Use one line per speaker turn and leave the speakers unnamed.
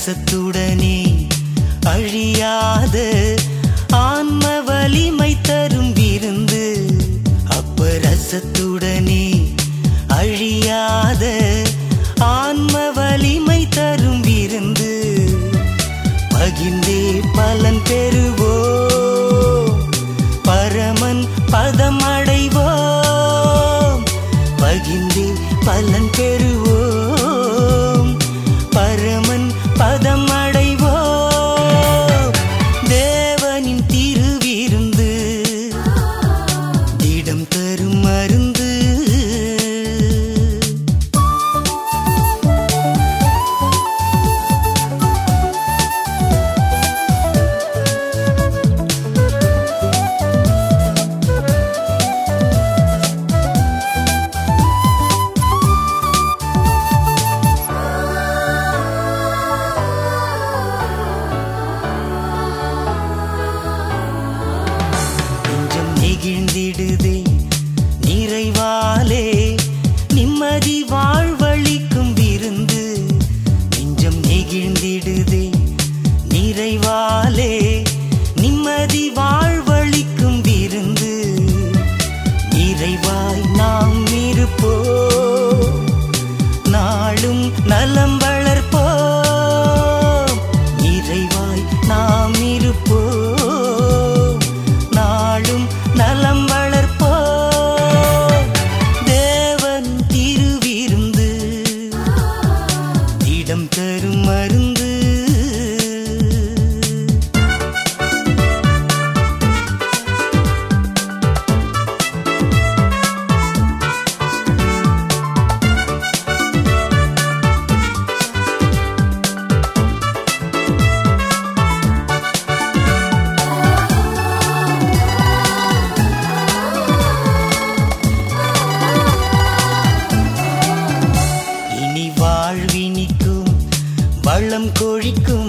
ரசத்துடனே அழியாத ஆன்ம வலிமை தரும் விருந்து அப்ப ரசத்துடனே அழியாத ஆன்ம வலிமை தரும் விருந்து பகிர்ந்தே பலன் பெறுவோம் பரமன் பதம் அடைவோம் பகிர்ந்தே பலன் பெறுவோம் பரமன் பதம் அடைவோம் தேவனின் திருவிருந்து திடம் தரும் மருந்து நெஞ்சம் நெகிழ்ந்திடுதே நிறைவாலே நிம்மதி வாழ்வழிக்கும் விருந்து நெஞ்சம் நெகிழ்ந்திடுதே நிறைவாலே நிம்மதி வாழ்வழிக்கும் விருந்து நிறைவாய் நாம் இருப்போம் நாளும் நலம் வளர்ப்போம் நிறைவாய் நாம் இருப்போம் நாளும் நலம் வளர்ப்போம் தேவன் திருவிருந்து இடம் தரும் மருந்து இனி வாழ்வினிக்கும் வளம் கொழிக்கும்